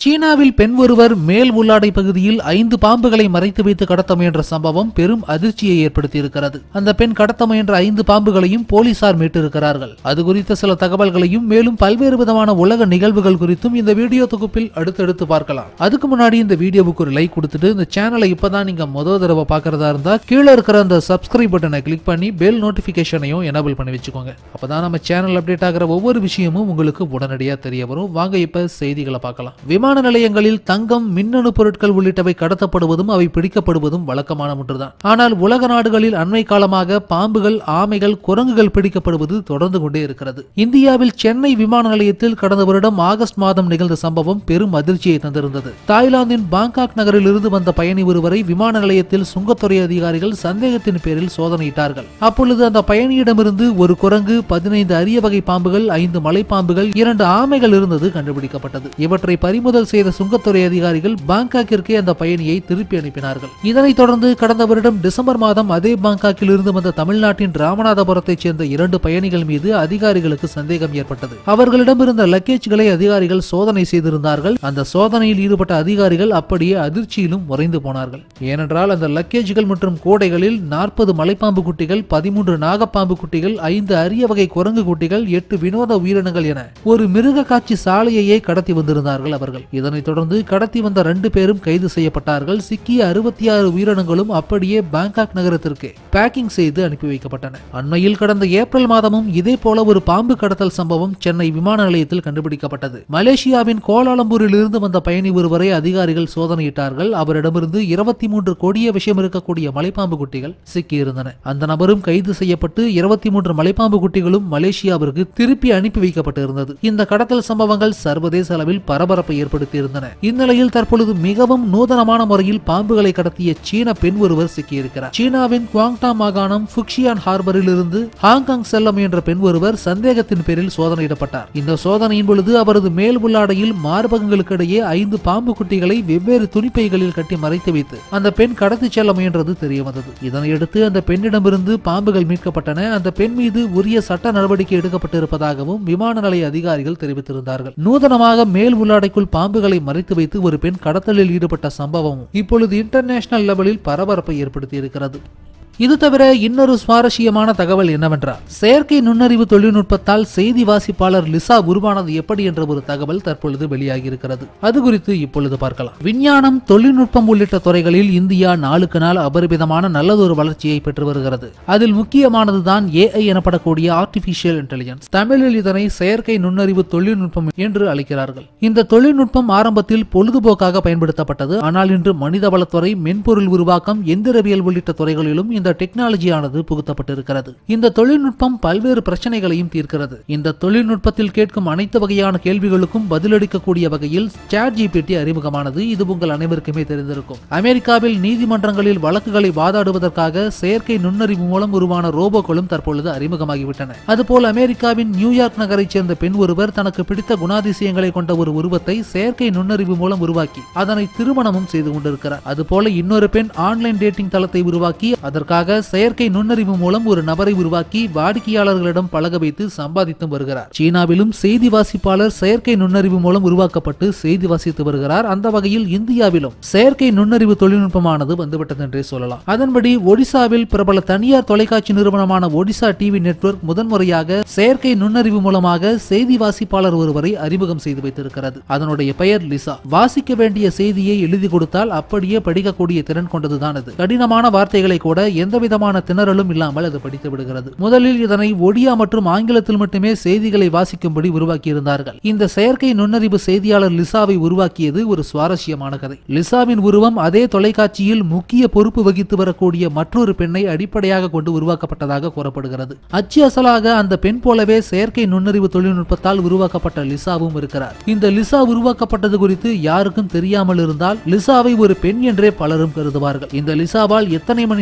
சீனாவில் பெண் ஒருவர் மேல் உள்ளாடை பகுதியில் ஐந்து பாம்புகளை மறைத்து வைத்து கடத்த முயன்ற சம்பவம் பெரும் அதிர்ச்சியை ஏற்படுத்தியிருக்கிறது அந்த பெண் கடத்த முயன்ற ஐந்து பாம்புகளையும் போலீசார் மீட்டிருக்கிறார்கள் அது குறித்த சில தகவல்களையும் மேலும் பல்வேறு விதமான உலக நிகழ்வுகள் குறித்தும் இந்த வீடியோ தொகுப்பில் அடுத்தடுத்து பார்க்கலாம் அதுக்கு முன்னாடி இந்த வீடியோவுக்கு ஒரு லைக் கொடுத்துட்டு இந்த சேனலை இப்பதான் நீங்க முதல் தடவை பார்க்கறதா இருந்தா கீழே இருக்கிற அந்த சப்ஸ்கிரைப் பட்டனை கிளிக் பண்ணி பெல் நோட்டிபிகேஷனையும் எனபிள் பண்ணி வச்சுக்கோங்க அப்பதான் நம்ம சேனல் அப்டேட் ஆகிற ஒவ்வொரு விஷயமும் உங்களுக்கு உடனடியாக தெரிய வரும் வாங்க இப்ப செய்திகளை பார்க்கலாம் விமான நிலையங்களில் தங்கம் மின்னணு பொருட்கள் உள்ளிட்டவை கடத்தப்படுவதும் அவை பிடிக்கப்படுவதும் வழக்கமான ஒன்றுதான் ஆனால் உலக நாடுகளில் அண்மை காலமாக பாம்புகள் ஆமைகள் குரங்குகள் பிடிக்கப்படுவது தொடர்ந்து கொண்டே இருக்கிறது இந்தியாவில் சென்னை விமான நிலையத்தில் கடந்த வருடம் ஆகஸ்ட் மாதம் நிகழ்ந்த சம்பவம் பெரும் அதிர்ச்சியை தந்திருந்தது தாய்லாந்தின் பாங்காக் நகரில் இருந்து வந்த பயணி ஒருவரை விமான நிலையத்தில் சுங்கத்துறை அதிகாரிகள் சந்தேகத்தின் பேரில் சோதனையிட்டார்கள் அப்பொழுது அந்த பயணியிடமிருந்து ஒரு குரங்கு பதினைந்து அரிய வகை பாம்புகள் ஐந்து மலைப்பாம்புகள் இரண்டு ஆமைகள் இருந்தது கண்டுபிடிக்கப்பட்டது இவற்றை பறிமுதல் செய்த சுங்கத்துறை அதிகாரிகள் பாங்காக்கிற்கே அந்த பயணியை திருப்பி அனுப்பினார்கள் இதனைத் தொடர்ந்து கடந்த வருடம் டிசம்பர் மாதம் அதே பாங்காக்கில் இருந்து வந்த தமிழ்நாட்டின் ராமநாதபுரத்தைச் சேர்ந்த இரண்டு பயணிகள் மீது அதிகாரிகளுக்கு சந்தேகம் ஏற்பட்டது அவர்களிடமிருந்த லக்கேஜ்களை அதிகாரிகள் சோதனை செய்திருந்தார்கள் அந்த சோதனையில் ஈடுபட்ட அதிகாரிகள் அப்படியே அதிர்ச்சியிலும் உறைந்து போனார்கள் ஏனென்றால் அந்த லக்கேஜ்கள் மற்றும் கூடைகளில் நாற்பது மலைப்பாம்பு குட்டிகள் பதிமூன்று நாகப்பாம்பு குட்டிகள் ஐந்து அரிய வகை குரங்கு குட்டிகள் எட்டு வினோத உயிரினங்கள் என ஒரு மிருக காட்சி சாலையையே கடத்தி வந்திருந்தார்கள் அவர்கள் இதனைத் தொடர்ந்து கடத்தி வந்த ரெண்டு பேரும் கைது செய்யப்பட்டார்கள் சிக்கிய அறுபத்தி ஆறு உயிரினங்களும் அப்படியே பாங்காக் நகரத்திற்கு பேக்கிங் செய்து அனுப்பி வைக்கப்பட்டன அண்மையில் கடந்த ஏப்ரல் மாதமும் இதே போல ஒரு பாம்பு கடத்தல் சம்பவம் சென்னை விமான நிலையத்தில் கண்டுபிடிக்கப்பட்டது மலேசியாவின் கோலாலம்பூரில் இருந்து வந்த பயணி ஒருவரை அதிகாரிகள் சோதனையிட்டார்கள் அவரிடமிருந்து இருபத்தி மூன்று கொடிய விஷயம் இருக்கக்கூடிய மலைப்பாம்பு குட்டிகள் சிக்கியிருந்தன அந்த நபரும் கைது செய்யப்பட்டு இருபத்தி மூன்று மலைப்பாம்பு குட்டிகளும் மலேசியாவிற்கு திருப்பி அனுப்பி வைக்கப்பட்டு இருந்தது இந்த கடத்தல் சம்பவங்கள் சர்வதேச அளவில் பரபரப்பை ஏற்படுத்தியிருந்தன இந்நிலையில் தற்பொழுது மிகவும் நூதனமான முறையில் பாம்புகளை கடத்திய சீன பெண் ஒருவர் சிக்கியிருக்கிறார் சீனாவின் குவாங்டா மாகாணம் ஃபுக்ஷியான் ஹார்பரில் இருந்து ஹாங்காங் செல்ல முயன்ற பெண் ஒருவர் சந்தேகத்தின் பேரில் சோதனையிடப்பட்டார் இந்த சோதனையின் பொழுது அவரது மேல் உள்ளாடையில் மார்பகங்களுக்கு இடையே ஐந்து பாம்பு குட்டிகளை வெவ்வேறு துணிப்பைகளில் கட்டி மறைத்து வைத்து அந்த பெண் கடத்தி செல்ல முயன்றது தெரிய வந்தது இதனையடுத்து அந்த பெண்ணிடமிருந்து பாம்புகள் மீட்கப்பட்டன அந்த பெண் மீது உரிய சட்ட நடவடிக்கை எடுக்கப்பட்டிருப்பதாகவும் விமான நிலைய அதிகாரிகள் தெரிவித்திருந்தார்கள் நூதனமாக மேல் உள்ளாடைக்குள் பாம்புகளை மறைத்து வைத்து ஒரு பெண் கடத்தலில் ஈடுபட்ட சம்பவமும் இப்பொழுது இன்டர்நேஷனல் லெவலில் பரபரப்பை ஏற்படுத்தியிருக்கிறது இது தவிர இன்னொரு சுவாரஸ்யமான தகவல் என்னவென்றால் செயற்கை நுண்ணறிவு தொழில்நுட்பத்தால் செய்தி வாசிப்பாளர் லிசா உருவானது எப்படி என்ற ஒரு தகவல் தற்பொழுது வெளியாகி இருக்கிறது அது குறித்து இப்பொழுது பார்க்கலாம் விஞ்ஞானம் தொழில்நுட்பம் உள்ளிட்ட துறைகளில் இந்தியா நாளுக்கு நாள் அபரிமிதமான நல்லதொரு வளர்ச்சியை பெற்று வருகிறது அதில் முக்கியமானதுதான் ஏஐ எனப்படக்கூடிய ஆர்டிபிஷியல் இன்டெலிஜென்ஸ் தமிழில் இதனை செயற்கை நுண்ணறிவு தொழில்நுட்பம் என்று அழைக்கிறார்கள் இந்த தொழில்நுட்பம் ஆரம்பத்தில் பொழுதுபோக்காக பயன்படுத்தப்பட்டது ஆனால் இன்று மனிதவளத்துறை மென்பொருள் உருவாக்கம் எந்திரவியல் உள்ளிட்ட துறைகளிலும் இந்த டெக்னாலஜியானது புகுத்தப்பட்டிருக்கிறது இந்த தொழில்நுட்பம் பல்வேறு பிரச்சனைகளையும் தீர்க்கிறது இந்த தொழில்நுட்பத்தில் கேட்கும் அனைத்து வகையான கேள்விகளுக்கும் பதிலளிக்கக்கூடிய வகையில் சாட் ஜிபிடி அறிமுகமானது இது உங்கள் அனைவருக்குமே தெரிந்திருக்கும் அமெரிக்காவில் நீதிமன்றங்களில் வழக்குகளை வாதாடுவதற்காக செயற்கை நுண்ணறிவு மூலம் உருவான ரோபோக்களும் தற்பொழுது அறிமுகமாகிவிட்டன அதுபோல் அமெரிக்காவின் நியூயார்க் நகரைச் சேர்ந்த பெண் ஒருவர் தனக்கு பிடித்த குணாதிசயங்களை கொண்ட ஒரு உருவத்தை செயற்கை நுண்ணறிவு மூலம் உருவாக்கி அதனை திருமணமும் செய்து கொண்டிருக்கிறார் அதுபோல இன்னொரு பெண் ஆன்லைன் டேட்டிங் தளத்தை உருவாக்கி அதற்காக செயற்கை நுண்ணறிவு மூலம் ஒரு நபரை உருவாக்கி வாடிக்கையாளர்களிடம் பழக வைத்து சம்பாதித்தும் வருகிறார் சீனாவிலும் செய்தி வாசிப்பாளர் செயற்கை நுண்ணறிவு மூலம் உருவாக்கப்பட்டு செய்தி வாசித்து வருகிறார் அந்த வகையில் இந்தியாவிலும் செயற்கை நுண்ணறிவு தொழில்நுட்பமானது வந்துவிட்டது என்றே சொல்லலாம் அதன்படி ஒடிசாவில் பிரபல தனியார் தொலைக்காட்சி நிறுவனமான ஒடிசா டிவி நெட்வொர்க் முதன்முறையாக செயற்கை நுண்ணறிவு மூலமாக செய்தி வாசிப்பாளர் ஒருவரை அறிமுகம் செய்து வைத்திருக்கிறது அதனுடைய பெயர் லிசா வாசிக்க வேண்டிய செய்தியை எழுதி கொடுத்தால் அப்படியே படிக்கக்கூடிய திறன் கொண்டதுதான் இது கடினமான வார்த்தைகளை கூட எந்தவிதமான திணறலும் இல்லாமல் அது படித்து விடுகிறது முதலில் இதனை ஒடியா மற்றும் ஆங்கிலத்தில் மட்டுமே செய்திகளை வாசிக்கும்படி உருவாக்கியிருந்தார்கள் இந்த செயற்கை நுண்ணறிவு செய்தியாளர் லிசாவை உருவாக்கியது ஒரு சுவாரஸ்யமான கதை லிசாவின் உருவம் அதே தொலைக்காட்சியில் முக்கிய பொறுப்பு வகித்து வரக்கூடிய மற்றொரு பெண்ணை அடிப்படையாக கொண்டு உருவாக்கப்பட்டதாக கூறப்படுகிறது அச்சு அசலாக அந்த பெண் போலவே செயற்கை நுண்ணறிவு தொழில்நுட்பத்தால் உருவாக்கப்பட்ட லிசாவும் இருக்கிறார் இந்த லிசா உருவாக்கப்பட்டது குறித்து யாருக்கும் தெரியாமல் இருந்தால் லிசாவை ஒரு பெண் என்றே பலரும் கருதுவார்கள் இந்த லிசாவால் எத்தனை மணி நேரம் வேண்டுமானாலும்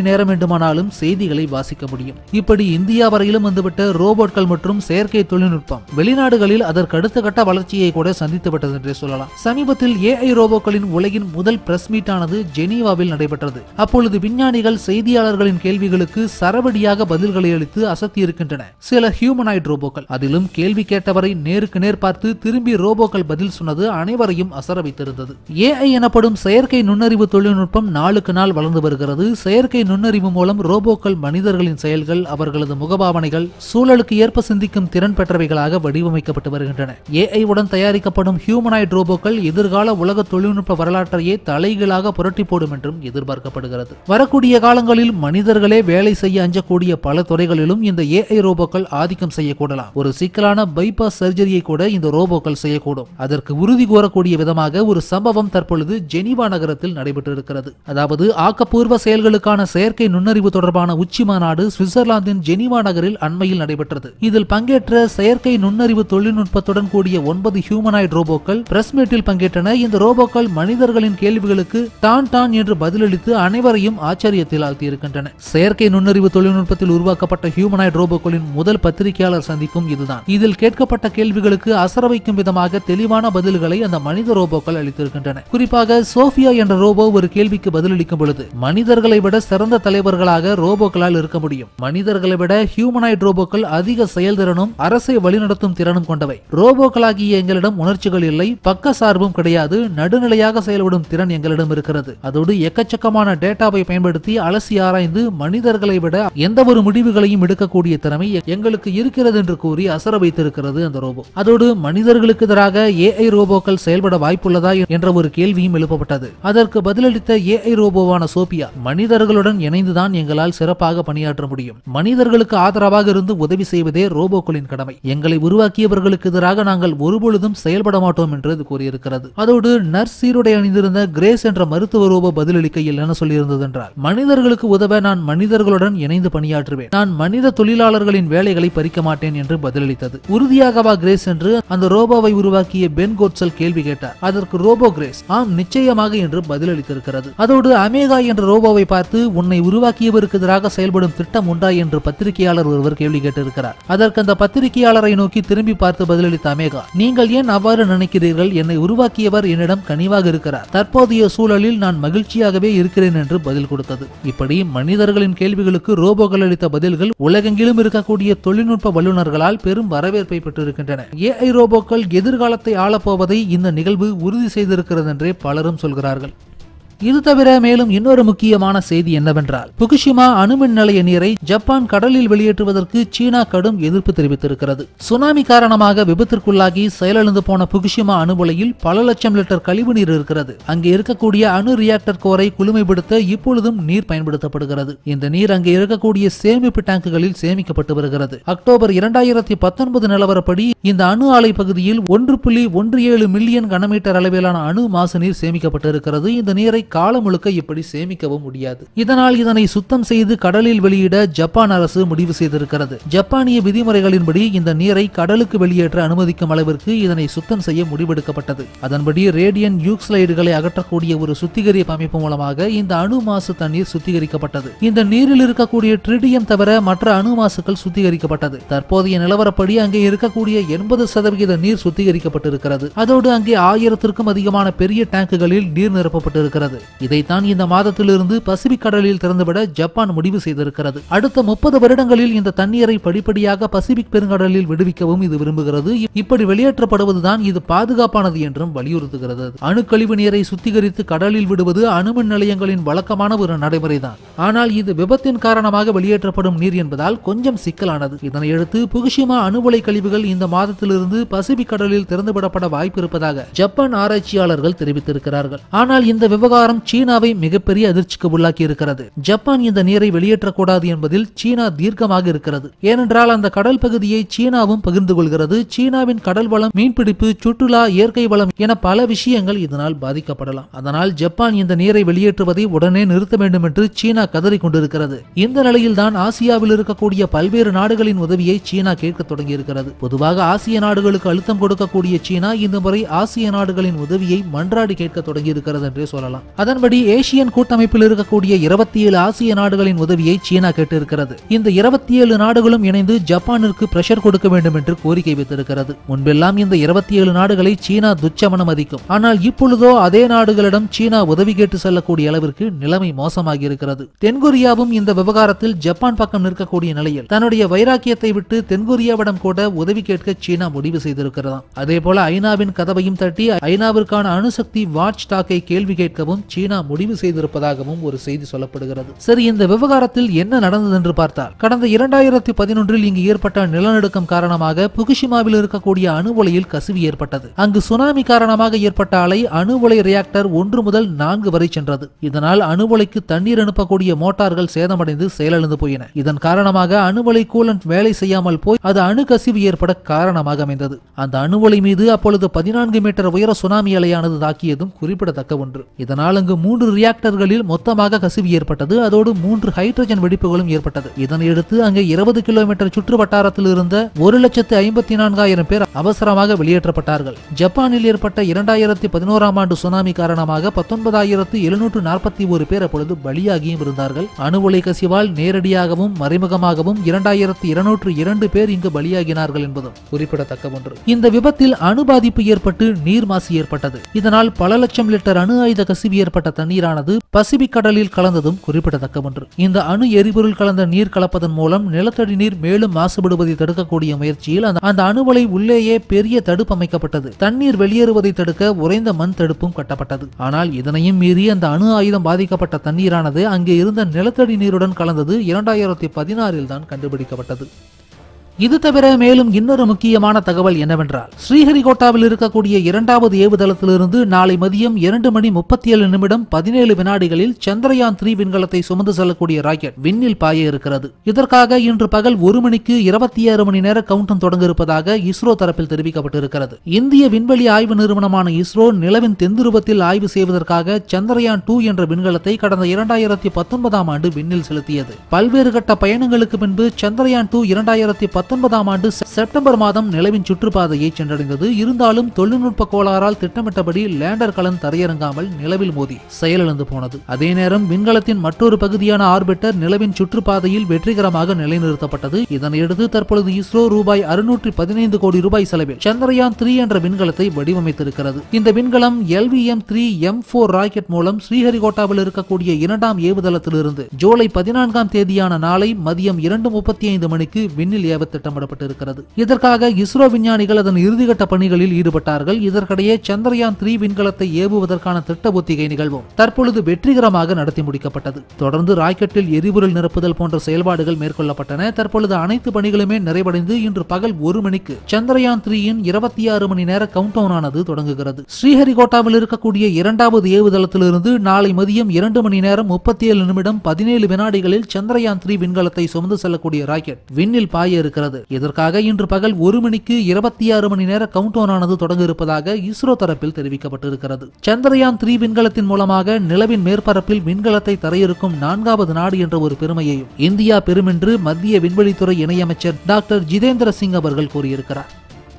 வேண்டுமானாலும் செய்திகளை வாசிக்க முடியும் இப்படி இந்தியா வரையிலும் வந்துவிட்ட ரோபோட்கள் மற்றும் செயற்கை தொழில்நுட்பம் வெளிநாடுகளில் அதற்கு அடுத்த கட்ட வளர்ச்சியை கூட சந்தித்து விட்டது என்றே சொல்லலாம் சமீபத்தில் ஏஐ ரோபோக்களின் உலகின் முதல் பிரஸ் மீட் ஆனது ஜெனீவாவில் நடைபெற்றது அப்பொழுது விஞ்ஞானிகள் செய்தியாளர்களின் கேள்விகளுக்கு சரவடியாக பதில்களை அளித்து அசத்தி இருக்கின்றன சில ஹியூமனாய்ட் ரோபோக்கள் அதிலும் கேள்வி கேட்டவரை நேருக்கு நேர் பார்த்து திரும்பி ரோபோக்கள் பதில் சொன்னது அனைவரையும் அசர வைத்திருந்தது ஏஐ எனப்படும் செயற்கை நுண்ணறிவு தொழில்நுட்பம் நாளுக்கு நாள் வளர்ந்து வருகிறது செயற்கை நுண்ணறிவு மூலம் ரோபோக்கள் மனிதர்களின் செயல்கள் அவர்களது முகபாவனைகள் சூழலுக்கு ஏற்ப சிந்திக்கும் திறன் பெற்றவைகளாக வடிவமைக்கப்பட்டு வருகின்றன ஏஐ உடன் தயாரிக்கப்படும் ஹியூமனாய்ட் ரோபோக்கள் எதிர்கால உலக தொழில்நுட்ப வரலாற்றையே தலைகீழாக புரட்டி போடும் என்றும் எதிர்பார்க்கப்படுகிறது வரக்கூடிய காலங்களில் மனிதர்களே வேலை செய்ய அஞ்சக்கூடிய பல துறைகளிலும் இந்த ஏஐ ரோபோக்கள் ஆதிக்கம் செய்யக்கூடலாம் ஒரு சிக்கலான பைபாஸ் சர்ஜரியை கூட இந்த ரோபோக்கள் செய்யக்கூடும் அதற்கு உறுதி கூறக்கூடிய விதமாக ஒரு சம்பவம் தற்பொழுது ஜெனீவா நகரத்தில் நடைபெற்று இருக்கிறது அதாவது ஆக்கப்பூர்வ செயல்களுக்கான செயற்கை நுண்ணறிவு தொடர்பான உச்சி மாநாடு சுவிட்சர்லாந்தின் ஜெனீவா நகரில் அண்மையில் நடைபெற்றது இதில் பங்கேற்ற செயற்கை நுண்ணறிவு தொழில்நுட்பத்துடன் கூடிய ஒன்பது ஹியூமனாய்ட் ரோபோக்கள் பிரஸ் மீட்டில் பங்கேற்றன இந்த ரோபோக்கள் மனிதர்களின் கேள்விகளுக்கு டான் டான் என்று பதிலளித்து அனைவரையும் ஆச்சரியத்தில் ஆழ்த்தியிருக்கின்றன செயற்கை நுண்ணறிவு தொழில்நுட்பத்தில் உருவாக்கப்பட்ட ஹியூமனாய்ட் ரோபோக்களின் முதல் பத்திரிகையாளர் சந்திப்பும் இதுதான் இதில் கேட்கப்பட்ட கேள்விகளுக்கு அசர வைக்கும் விதமாக தெளிவான பதில்களை அந்த மனித ரோபோக்கள் அளித்திருக்கின்றன குறிப்பாக சோஃபியா என்ற ரோபோ ஒரு கேள்விக்கு பதிலளிக்கும் பொழுது மனிதர்களை விட சிறந்த தலைவர்களாக ரோபோக்களால் இருக்க முடியும் மனிதர்களை விட ஹியூமனாய்ட் ரோபோக்கள் அதிக செயல்திறனும் அரசை வழிநடத்தும் திறனும் கொண்டவை ரோபோக்களாகிய எங்களிடம் உணர்ச்சிகள் இல்லை பக்க சார்பும் கிடையாது நடுநிலையாக செயல்படும் திறன் எங்களிடம் இருக்கிறது அதோடு எக்கச்சக்கமான டேட்டாவை பயன்படுத்தி அலசி ஆராய்ந்து மனிதர்களை விட எந்த ஒரு முடிவுகளையும் எடுக்கக்கூடிய திறமை எ- எங்களுக்கு இருக்கிறது என்று கூறி அசர வைத்திருக்கிறது அந்த ரோபோ அதோடு மனிதர்களுக்கு எதிராக ஏஐ ரோபோக்கள் செயல்பட வாய்ப்புள்ளதா என்ற ஒரு கேள்வியும் எழுப்பப்பட்டது அதற்கு பதிலளித்த ஏஐ ரோபோவான சோபியா மனிதர்களுடன் இணைந்துதான் எங்களால் சிறப்பாக பணியாற்ற முடியும் மனிதர்களுக்கு ஆதரவாக இருந்து உதவி செய்வதே ரோபோக்களின் கடமை எங்களை உருவாக்கியவர்களுக்கு எதிராக நாங்கள் ஒருபொழுதும் செயல்பட மாட்டோம் என்று அது கூறியிருக்கிறது அதோடு நர்ஸ் சீருடை அணிந்திருந்த கிரேஸ் என்ற மருத்துவ ரோபோ பதிலளிக்கையில் என்ன சொல்லியிருந்தது என்றால் மனிதர்களுக்கு உதவ நான் மனிதர்களுடன் இணைந்து பணியாற்றுவேன் நான் மனித தொழிலாளர்களின் வேலைகளை பறிக்க மாட்டேன் என்று பதிலளித்தது உறுதியாகவா கிரேஸ் என்று அந்த ரோபோவை உருவாக்கிய பென் கோட்சல் கேள்வி கேட்டார் அதற்கு ரோபோ கிரேஸ் ஆம் நிச்சயமாக என்று பதிலளித்திருக்கிறது அதோடு அமேகா என்ற ரோபோவை பார்த்து உன்னை உருவாக்கியவருக்கு எதிராக செயல்படும் திட்டம் உண்டா என்று பத்திரிகையாளர் ஒருவர் கேள்வி கேட்டிருக்கிறார் அதற்கு அந்த பத்திரிகையாளரை நோக்கி திரும்பி பார்த்து பதிலளித்த அமேகா நீங்கள் ஏன் அவ்வாறு நினைக்கிறீர்கள் என்னை உருவாக்கியவர் என்னிடம் கனிவாக இருக்கிறார் தற்போதைய சூழலில் நான் மகிழ்ச்சியாகவே இருக்கிறேன் என்று பதில் கொடுத்தது இப்படி மனிதர்களின் கேள்விகளுக்கு ரோபோக்கள் அளித்த பதில்கள் உலகெங்கிலும் இருக்கக்கூடிய தொழில்நுட்ப வல்லுநர்களால் பெரும் வரவேற்பை பெற்றிருக்கின்றன ஏஐ ரோபோக்கள் எதிர்காலத்தை ஆளப்போவதை இந்த நிகழ்வு உறுதி செய்திருக்கிறது என்றே பலரும் சொல்கிறார்கள் இது தவிர மேலும் இன்னொரு முக்கியமான செய்தி என்னவென்றால் புகுஷிமா அணுமின் நிலைய நீரை ஜப்பான் கடலில் வெளியேற்றுவதற்கு சீனா கடும் எதிர்ப்பு தெரிவித்திருக்கிறது சுனாமி காரணமாக விபத்திற்குள்ளாகி செயலிழந்து போன புகுஷிமா அணு உலையில் பல லட்சம் லிட்டர் கழிவு நீர் இருக்கிறது அங்கே இருக்கக்கூடிய அணு ரியாக்டர் கோரை குளுமைப்படுத்த இப்பொழுதும் நீர் பயன்படுத்தப்படுகிறது இந்த நீர் அங்கே இருக்கக்கூடிய சேமிப்பு டேங்குகளில் சேமிக்கப்பட்டு வருகிறது அக்டோபர் இரண்டாயிரத்தி பத்தொன்பது நிலவரப்படி இந்த அணு ஆலை பகுதியில் ஒன்று புள்ளி ஒன்று ஏழு மில்லியன் கனமீட்டர் அளவிலான அணு மாசு நீர் சேமிக்கப்பட்டிருக்கிறது இந்த நீரை காலம் முழுக்க இப்படி சேமிக்கவும் முடியாது இதனால் இதனை சுத்தம் செய்து கடலில் வெளியிட ஜப்பான் அரசு முடிவு செய்திருக்கிறது ஜப்பானிய விதிமுறைகளின்படி இந்த நீரை கடலுக்கு வெளியேற்ற அனுமதிக்கும் அளவிற்கு இதனை சுத்தம் செய்ய முடிவெடுக்கப்பட்டது அதன்படி ரேடியன் யூக்ஸ்லைடுகளை அகற்றக்கூடிய ஒரு சுத்திகரிப்பு அமைப்பு மூலமாக இந்த அணு மாசு தண்ணீர் சுத்திகரிக்கப்பட்டது இந்த நீரில் இருக்கக்கூடிய ட்ரிடியம் தவிர மற்ற அணு மாசுக்கள் சுத்திகரிக்கப்பட்டது தற்போதைய நிலவரப்படி அங்கே இருக்கக்கூடிய எண்பது சதவிகித நீர் சுத்திகரிக்கப்பட்டிருக்கிறது அதோடு அங்கே ஆயிரத்திற்கும் அதிகமான பெரிய டேங்குகளில் நீர் நிரப்பப்பட்டிருக்கிறது இதைத்தான் இந்த மாதத்திலிருந்து பசிபிக் கடலில் திறந்துவிட ஜப்பான் முடிவு செய்திருக்கிறது அடுத்த முப்பது வருடங்களில் இந்த தண்ணீரை படிப்படியாக பசிபிக் பெருங்கடலில் விடுவிக்கவும் இது விரும்புகிறது இப்- இப்படி வெளியேற்றப்படுவதுதான் இது பாதுகாப்பானது என்றும் வலியுறுத்துகிறது அணுக்கழிவு நீரை சுத்திகரித்து கடலில் விடுவது அணுமின் நிலையங்களின் வழக்கமான ஒரு நடைமுறைதான் ஆனால் இது விபத்தின் காரணமாக வெளியேற்றப்படும் நீர் என்பதால் கொஞ்சம் சிக்கலானது இதனையடுத்து புகுஷிமா அணு உலை கழிவுகள் இந்த மாதத்திலிருந்து பசிபிக் கடலில் திறந்துவிடப்பட வாய்ப்பு இருப்பதாக ஜப்பான் ஆராய்ச்சியாளர்கள் தெரிவித்திருக்கிறார்கள் ஆனால் இந்த விவகாரம் சீனாவை மிகப்பெரிய அதிர்ச்சிக்கு உள்ளாக்கி இருக்கிறது ஜப்பான் இந்த நீரை வெளியேற்றக்கூடாது என்பதில் சீனா தீர்க்கமாக இருக்கிறது ஏனென்றால் அந்த கடல் பகுதியை சீனாவும் பகிர்ந்து கொள்கிறது சீனாவின் கடல் வளம் மீன்பிடிப்பு சுற்றுலா இயற்கை வளம் என பல விஷயங்கள் இதனால் பாதிக்கப்படலாம் அதனால் ஜப்பான் இந்த நீரை வெளியேற்றுவதை உடனே நிறுத்த வேண்டும் என்று சீனா கதறிக் கொண்டிருக்கிறது இந்த நிலையில்தான் ஆசியாவில் இருக்கக்கூடிய பல்வேறு நாடுகளின் உதவியை சீனா கேட்க தொடங்கியிருக்கிறது பொதுவாக ஆசிய நாடுகளுக்கு அழுத்தம் கொடுக்கக்கூடிய சீனா இந்த முறை ஆசிய நாடுகளின் உதவியை மன்றாடி கேட்க தொடங்கியிருக்கிறது என்றே சொல்லலாம் அதன்படி ஏசியன் கூட்டமைப்பில் இருக்கக்கூடிய இருபத்தி ஏழு ஆசிய நாடுகளின் உதவியை சீனா கேட்டிருக்கிறது இந்த இருபத்தி ஏழு நாடுகளும் இணைந்து ஜப்பானிற்கு பிரஷர் கொடுக்க வேண்டும் என்று கோரிக்கை வைத்திருக்கிறது முன்பெல்லாம் இந்த இருபத்தி ஏழு நாடுகளை சீனா துச்சமன மதிக்கும் ஆனால் இப்பொழுதோ அதே நாடுகளிடம் சீனா உதவி கேட்டு செல்லக்கூடிய அளவிற்கு நிலைமை மோசமாகி இருக்கிறது தென்கொரியாவும் இந்த விவகாரத்தில் ஜப்பான் பக்கம் நிற்கக்கூடிய நிலையில் தன்னுடைய வைராக்கியத்தை விட்டு தென்கொரியாவிடம் கூட உதவி கேட்க சீனா முடிவு செய்திருக்கிறதாம் அதே போல ஐநாவின் கதவையும் தட்டி ஐநாவிற்கான அணுசக்தி வாட்ச் டாக்கை கேள்வி கேட்கவும் சீனா முடிவு செய்திருப்பதாகவும் ஒரு செய்தி சொல்லப்படுகிறது சரி இந்த விவகாரத்தில் என்ன நடந்தது என்று பார்த்தால் கடந்த இரண்டாயிரத்தி பதினொன்றில் இங்கு ஏற்பட்ட நிலநடுக்கம் காரணமாக புகுஷிமாவில் இருக்கக்கூடிய அணு உலையில் கசிவு ஏற்பட்டது அங்கு சுனாமி காரணமாக ஏற்பட்ட அலை அணு உலை ரியாக்டர் ஒன்று முதல் நான்கு வரை சென்றது இதனால் அணு உலைக்கு தண்ணீர் அனுப்பக்கூடிய மோட்டார்கள் சேதமடைந்து செயலிழந்து போயின இதன் காரணமாக அணு உலை கூலண்ட் வேலை செய்யாமல் போய் அது அணு கசிவு ஏற்பட காரணமாக அமைந்தது அந்த அணு உலை மீது அப்பொழுது பதினான்கு மீட்டர் உயர சுனாமி அலையானது தாக்கியதும் குறிப்பிடத்தக்க ஒன்று இதனால் அங்கு மூன்று ரியாக்டர்களில் மொத்தமாக கசிவு ஏற்பட்டது அதோடு மூன்று ஹைட்ரஜன் வெடிப்புகளும் ஏற்பட்டது இதனையடுத்து அங்கே இருபது கிலோமீட்டர் சுற்று வட்டாரத்தில் இருந்த ஒரு லட்சத்து ஐம்பத்தி நான்காயிரம் பேர் அவசரமாக வெளியேற்றப்பட்டார்கள் ஜப்பானில் ஏற்பட்ட இரண்டாயிரத்தி பதினோராம் ஆண்டு சுனாமி காரணமாக பத்தொன்பதாயிரத்து எழுநூற்று நாற்பத்தி ஒரு பேர் அப்பொழுது பலியாகியும் இருந்தார்கள் அணு உலை கசிவால் நேரடியாகவும் மறைமுகமாகவும் இரண்டாயிரத்து இருநூற்று இரண்டு பேர் இங்கு பலியாகினார்கள் என்பதும் குறிப்பிடத்தக்க ஒன்று இந்த விபத்தில் அணு பாதிப்பு ஏற்பட்டு நீர் மாசு ஏற்பட்டது இதனால் பல லட்சம் லிட்டர் அணு ஆயுத கசிவு ஏற்பட்ட தண்ணீரானது பசிபிக் கடலில் கலந்ததும் குறிப்பிடத்தக்க ஒன்று இந்த அணு எரிபொருள் கலந்த நீர் கலப்பதன் மூலம் நிலத்தடி நீர் மேலும் மாசுபடுவதை தடுக்கக்கூடிய முயற்சியில் அந்த அந்த அணுவலை உள்ளேயே பெரிய தடுப்பு அமைக்கப்பட்டது தண்ணீர் வெளியேறுவதை தடுக்க உறைந்த மண் தடுப்பும் கட்டப்பட்டது ஆனால் இதனையும் மீறி அந்த அணு ஆயுதம் பாதிக்கப்பட்ட தண்ணீரானது அங்கே இருந்த நிலத்தடி நீருடன் கலந்தது இரண்டாயிரத்தி பதினாறில் தான் கண்டுபிடிக்கப்பட்டது இது தவிர மேலும் இன்னொரு முக்கியமான தகவல் என்னவென்றால் ஸ்ரீஹரிகோட்டாவில் இருக்கக்கூடிய இரண்டாவது ஏவுதளத்திலிருந்து நாளை மதியம் இரண்டு மணி முப்பத்தி ஏழு நிமிடம் பதினேழு வினாடிகளில் சந்திரயான் த்ரீ விண்கலத்தை சுமந்து செல்லக்கூடிய ராக்கெட் விண்ணில் பாய இருக்கிறது இதற்காக இன்று பகல் ஒரு மணிக்கு இருபத்தி ஆறு மணி நேர கவுண்டம் தொடங்க இருப்பதாக இஸ்ரோ தரப்பில் தெரிவிக்கப்பட்டிருக்கிறது இந்திய விண்வெளி ஆய்வு நிறுவனமான இஸ்ரோ நிலவின் தென்துருவத்தில் ஆய்வு செய்வதற்காக சந்திரயான் டூ என்ற விண்கலத்தை கடந்த இரண்டாயிரத்தி பத்தொன்பதாம் ஆண்டு விண்ணில் செலுத்தியது பல்வேறு கட்ட பயணங்களுக்கு பின்பு சந்திரயான் டூ இரண்டாயிரத்தி பத்தொன்பதாம் ஆண்டு செ- செப்டம்பர் மாதம் நிலவின் சுற்றுப்பாதையை சென்றடைந்தது இருந்தாலும் தொழில்நுட்ப கோளாறால் திட்டமிட்டபடி லேண்டர் கலன் தரையிறங்காமல் நிலவில் மோதி செயலிழந்து போனது அதே நேரம் விண்கலத்தின் மற்றொரு பகுதியான ஆர்பிட்டர் நிலவின் சுற்றுப்பாதையில் வெற்றிகரமாக நிலைநிறுத்தப்பட்டது இதனையடுத்து தற்பொழுது இஸ்ரோ ரூபாய் அறுநூற்றி பதினைந்து கோடி ரூபாய் செலவில் சந்திரயான் த்ரீ என்ற விண்கலத்தை வடிவமைத்திருக்கிறது இந்த விண்கலம் LVM three M four rocket மூலம் ஸ்ரீஹரிகோட்டாவில் இருக்கக்கூடிய இரண்டாம் ஏவுதளத்திலிருந்து ஜூலை பதினான்காம் தேதியான நாளை மதியம் இரண்டு முப்பத்தி ஐந்து மணிக்கு விண்ணில் ஏவ திட்டமிடப்பட்டிருக்கிறது இதற்காக இஸ்ரோ விஞ்ஞானிகள் அதன் இறுதிக்கட்ட பணிகளில் ஈடுபட்டார்கள் இதற்கிடையே சந்திரயான் த்ரீ விண்கலத்தை ஏவுவதற்கான திட்ட ஒத்திகை நிகழ்வும் தற்பொழுது வெற்றிகரமாக நடத்தி முடிக்கப்பட்டது தொடர்ந்து ராக்கெட்டில் எரிபொருள் நிரப்புதல் போன்ற செயல்பாடுகள் மேற்கொள்ளப்பட்டன தற்பொழுது அனைத்து பணிகளுமே நிறைவடைந்து இன்று பகல் ஒரு மணிக்கு சந்திரயான் த்ரீயின் இருபத்தி ஆறு மணி நேர கவுண்டவுன் ஆனது தொடங்குகிறது ஸ்ரீஹரிகோட்டாவில் இருக்கக்கூடிய இரண்டாவது ஏவுதளத்திலிருந்து நாளை மதியம் இரண்டு மணி நேரம் முப்பத்தி ஏழு நிமிடம் பதினேழு வினாடிகளில் சந்திரயான் த்ரீ விண்கலத்தை சுமந்து செல்லக்கூடிய ராக்கெட் விண்ணில் பாய இருக்கிறது இதற்காக இன்று பகல் ஒரு மணிக்கு இருபத்தி ஆறு மணி நேர கவுண்டவுன் ஆனது தொடங்க இருப்பதாக இஸ்ரோ தரப்பில் தெரிவிக்கப்பட்டிருக்கிறது சந்திரயான் த்ரீ விண்கலத்தின் மூலமாக நிலவின் மேற்பரப்பில் விண்கலத்தை தரையிறக்கும் நான்காவது நாடு என்ற ஒரு பெருமையையும் இந்தியா பெறும் என்று மத்திய விண்வெளித்துறை இணையமைச்சர் டாக்டர் ஜிதேந்திர சிங் அவர்கள் கூறியிருக்கிறார்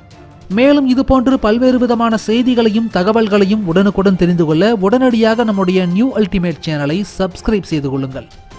மேலும் இது போன்று பல்வேறு விதமான செய்திகளையும் தகவல்களையும் உடனுக்குடன் தெரிந்து கொள்ள உடனடியாக நம்முடைய நியூ அல்டிமேட் சேனலை சப்ஸ்கிரைப் செய்து கொள்ளுங்கள்